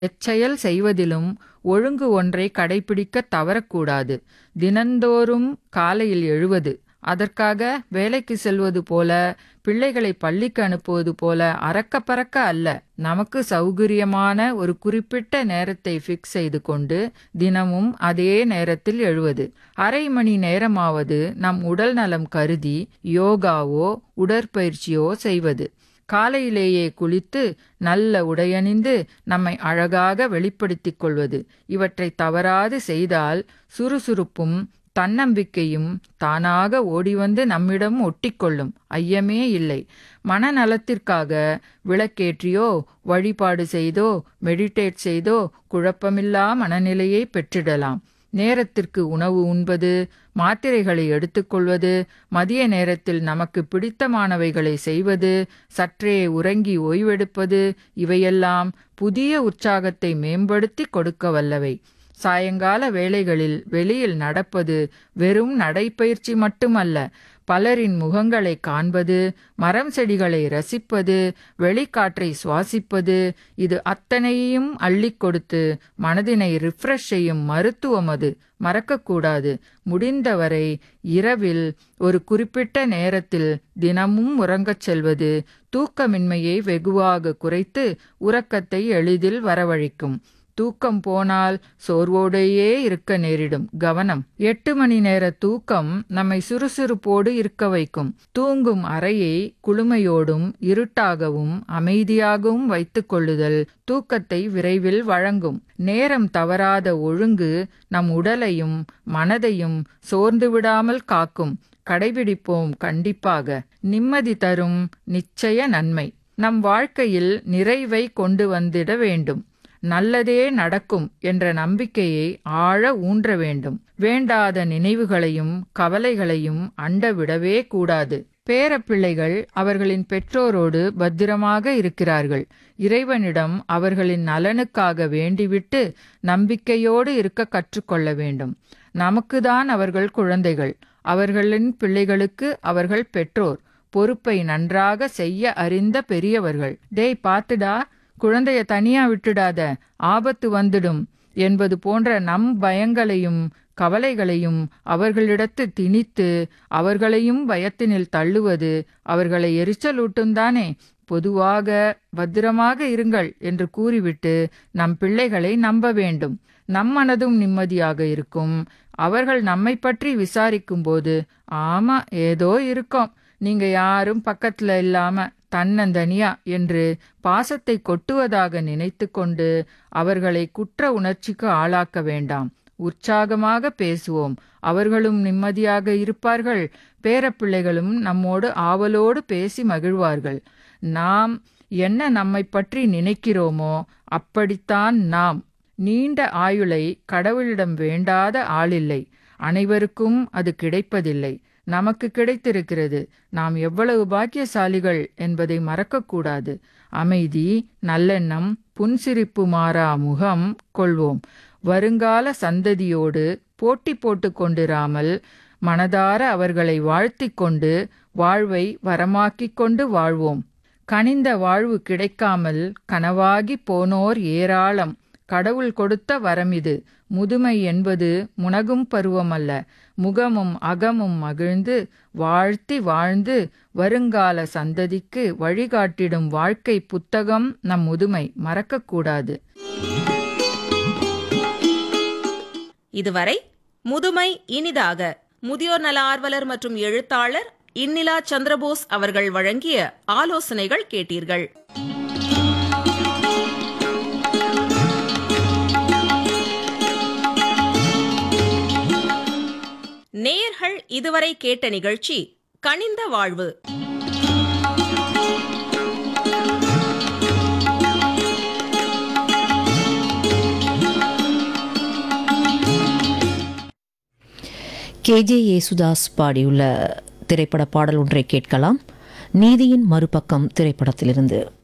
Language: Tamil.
எச்செயல் செய்வதிலும் ஒழுங்கு ஒன்றைக் கடைப்பிடிக்கத் தவறக்கூடாது. தினந்தோறும் காலையில் எழுவது, அதற்காக வேலைக்குச் செல்வது போல, பிள்ளைகளைப் பள்ளிக்கு அனுப்புவது போல அறக்க பறக்க அல்ல. நமக்கு சௌகரியமான ஒரு குறிப்பிட்ட நேரத்தை ஃபிக்ஸ் செய்து கொண்டு, தினமும் அதே நேரத்தில் எழுவது. அரை மணி நேரமாவது நம் உடல் நலம் கருதி யோகாவோ உடற்பயிற்சியோ செய்வது. காலையிலேயே குளித்து நல்ல உடையணிந்து நம்மை அழகாக வெளிப்படுத்திக் கொள்வது. இவற்றைத் தவறாது செய்தால் சுறுசுறுப்பும் தன்னம்பிக்கையும் தானாக ஓடிவந்து நம்மிடம் ஒட்டிக்கொள்ளும். ஐயமே இல்லை. மனநலத்திற்காக விளக்கேற்றியோ, வழிபாடு செய்தோ, மெடிடேட் செய்தோ குழப்பமில்லா மனநிலையைப் பெற்றிடலாம். நேரத்திற்கு உணவு உண்பது, மாத்திரைகளை எடுத்துக்கொள்வது, மதிய நேரத்தில் நமக்குப் பிடித்தமானவைகளைச் செய்வது, சற்றே உறங்கி ஓய்வெடுப்பது இவையெல்லாம் புதிய உற்சாகத்தை மேம்படுத்திக் கொடுக்கவல்லவை. சாயங்கால வேளைகளில் வெளியில் நடப்பது வெறும் நடைப்பயிற்சி மட்டுமல்ல. பலரின் முகங்களைக் காண்பது, மரம் செடிகளை ரசிப்பது, வெளிக்காற்றை சுவாசிப்பது இது அத்தனையையும் அள்ளிக் கொடுத்து மனதினை ரிஃப்ரெஷ் செய்யும் மருத்துவம் அது. மறக்கக்கூடாது. முடிந்தவரை இரவில் ஒரு குறிப்பிட்ட நேரத்தில் தினமும் உறங்கச் செல்வது தூக்கமின்மையை வெகுவாகக் குறைத்து உறக்கத்தை எளிதில் வரவழைக்கும். தூக்கம் போனால் சோர்வோடேயே இருக்க நேரிடும். கவனம்! எட்டு மணி நேர தூக்கம் நம்மை சுறுசுறுப்போடு இருக்க வைக்கும். தூங்கும் அறையை குளுமையோடும் இருட்டாகவும் அமைதியாகவும் வைத்துக் கொள்ளுதல் தூக்கத்தை விரைவில் வழங்கும். நேரம் தவறாத ஒழுங்கு நம் உடலையும் மனதையும் சோர்ந்துவிடாமல் காக்கும். கடைப்பிடிப்போம் கண்டிப்பாக. நிம்மதி தரும் நிச்சய நன்மை. நம் வாழ்க்கையில் நிறைவை கொண்டு வந்திட வேண்டும். நல்லதே நடக்கும் என்ற நம்பிக்கையை ஆழ ஊன்ற வேண்டும். வேண்டாத நினைவுகளையும் கவலைகளையும் அண்ட விடவே கூடாது. பேரப்பிள்ளைகள் அவர்களின் பெற்றோரோடு பத்திரமாக இருக்கிறார்கள். இறைவனிடம் அவர்களின் நலனுக்காக வேண்டிவிட்டு நம்பிக்கையோடு இருக்கக் கற்றுக்கொள்ள வேண்டும். நமக்குத்தான் அவர்கள் குழந்தைகள். அவர்களின் பிள்ளைகளுக்கு அவர்கள் பெற்றோர். பொறுப்பை நன்றாக செய்ய அறிந்த பெரியவர்கள். டேய் பாத்துடா குழந்தைய தனியா விட்டுடாத ஆபத்து வந்துடும் என்பது போன்ற நம் பயங்களையும் கவலைகளையும் அவர்களிடத்து திணித்து அவர்களையும் பயத்தினில் தள்ளுவது அவர்களை எரிச்சலூட்டும்தானே. பொதுவாக பத்திரமாக இருங்கள் என்று கூறிவிட்டு நம் பிள்ளைகளை நம்ப வேண்டும். நம் மனதும் நிம்மதியாக இருக்கும். அவர்கள் நம்மைப் பற்றி விசாரிக்கும்போது ஆமா ஏதோ இருக்கோம். நீங்க யாரும் பக்கத்துல இல்லாம தன்னந்தனியா என்று பாசத்தை கொட்டுவதாக நினைத்துக் கொண்டு அவர்களை குற்ற உணர்ச்சிக்கு ஆளாக்க வேண்டாம். உற்சாகமாக பேசுவோம். அவர்களும் நிம்மதியாக இருப்பார்கள். பேரப்பிள்ளைகளும் நம்மோடு ஆவலோடு பேசி மகிழ்வார்கள். நாம் என்ன நம்மைப் பற்றி நினைக்கிறோமோ அப்படித்தான் நாம். நீண்ட ஆயுளை கடவுளிடம் வேண்டாத ஆளில்லை. அனைவருக்கும் அது கிடைப்பதில்லை. நமக்கு கிடைத்திருக்கிறது. நாம் எவ்வளவு பாக்கியசாலிகள் என்பதை மறக்கக்கூடாது. அமைதி, நல்லெண்ணம், புன்சிரிப்பு மாறா முகம் கொள்வோம். வருங்கால சந்ததியோடு போட்டி போட்டுக் கொண்டிராமல் மனதார அவர்களை வாழ்த்திக் கொண்டு வாழ்வை வரமாக்கிக் கொண்டு வாழ்வோம். கனிந்த வாழ்வு கிடைக்காமல் கனவாகிப் போனோர் ஏராளம். கடவுள் கொடுத்த வரமிது. முதுமை என்பது முனகும் பருவமல்ல. முகமும் அகமும் மகிழ்ந்து வாழ்த்தி வாழ்ந்து வருங்கால சந்ததிக்கு வழிகாட்டிடும் வாழ்க்கைப் புத்தகம் நம் முதுமை. மறக்கக்கூடாது. இதுவரை முதுமை இனிதாக முதியோர் நல ஆர்வலர் மற்றும் எழுத்தாளர் இன்னிலா சந்திரபோஸ் அவர்கள் வழங்கிய ஆலோசனைகள் கேட்டீர்கள். நேயர்கள் இதுவரை கேட்ட நிகழ்ச்சி கனிந்த வாழ்வு. கே ஜே யேசுதாஸ் பாடியுள்ள திரைப்பட பாடல் ஒன்றை கேட்கலாம் நீதியின் மறுபக்கம் திரைப்படத்திலிருந்து